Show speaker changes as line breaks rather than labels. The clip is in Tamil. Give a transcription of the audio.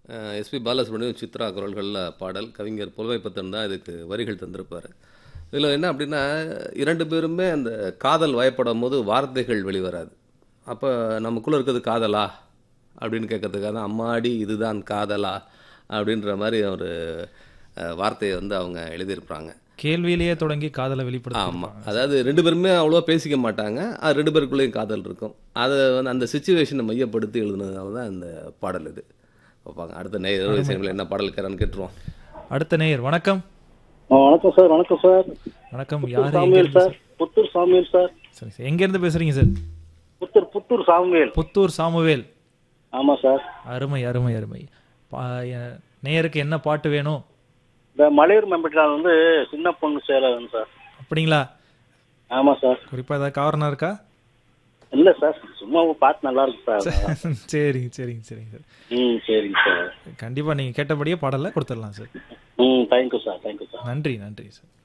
எஸ்பி பாலசுப்ரமணியம் சித்ரா குரல்களில் பாடல் கவிஞர் புலமைப்பத்தன் தான் இதுக்கு வரிகள் தந்திருப்பார் இதில் என்ன அப்படின்னா இரண்டு பேருமே அந்த காதல் வயப்படும் போது வார்த்தைகள் வெளிவராது அப்போ நமக்குள்ளே இருக்கிறது காதலா அப்படின்னு கேட்கறதுக்காக தான் அம்மாடி இதுதான் காதலா அப்படின்ற மாதிரி ஒரு அஹ், வார்த்தையை வந்து அவங்க எழுதியிருப்பாங்க
கேள்வியிலேயே தொடங்கி காதலை வெளிப்படுத்த
ஆமாம் அதாவது ரெண்டு பேருமே அவ்வளோவா பேசிக்க மாட்டாங்க அது ரெண்டு பேருக்குள்ளேயும் காதல் இருக்கும் அதை வந்து அந்த சுச்சுவேஷனை மையப்படுத்தி எழுதுனதுனால தான் இந்த பாடல் இது பார்ப்பாங்க அடுத்த நேரம் விஷயங்கள் என்ன பாடல் இருக்கிறான்னு கேட்டுருவோம்
அடுத்த நேயர் வணக்கம்
ஆ, வணக்கம் சார் வணக்கம் சார்
வணக்கம்
புத்தூர்
யாரு எங்க
சாமியல்
இருந்து
சார் புத்தூர் சாமியல் சார்
சரி சார் எங்க இருந்து பேசுறீங்க சார்
புத்தூர் புத்தூர் சாமியல்
புத்தூர் சாமுவேல்
ஆமா சார்
அருமை அருமை அருமை பா- எ- நேயருக்கு என்ன பாட்டு வேணும்
இந்த மலையூர் மெம்பட்டால் வந்து சின்ன பொண்ணு சேலம் சார்
அப்படிங்களா
ஆமா சார்
குறிப்பா ஏதாவது காரணம் இருக்கா
இல்ல சார் சும்மா ஒரு பாட்டு நல்லா இருக்கு சார்
சரிங்க சரிங்க சரிங்க சார்
ம் சரிங்க சார்
கண்டிப்பா நீங்க கேட்டபடியே பாடலை கொடுத்துடலாம் சார்
ம் தேங்க்யூ சார் தேங்க்யூ சார்
நன்றி நன்றி சார்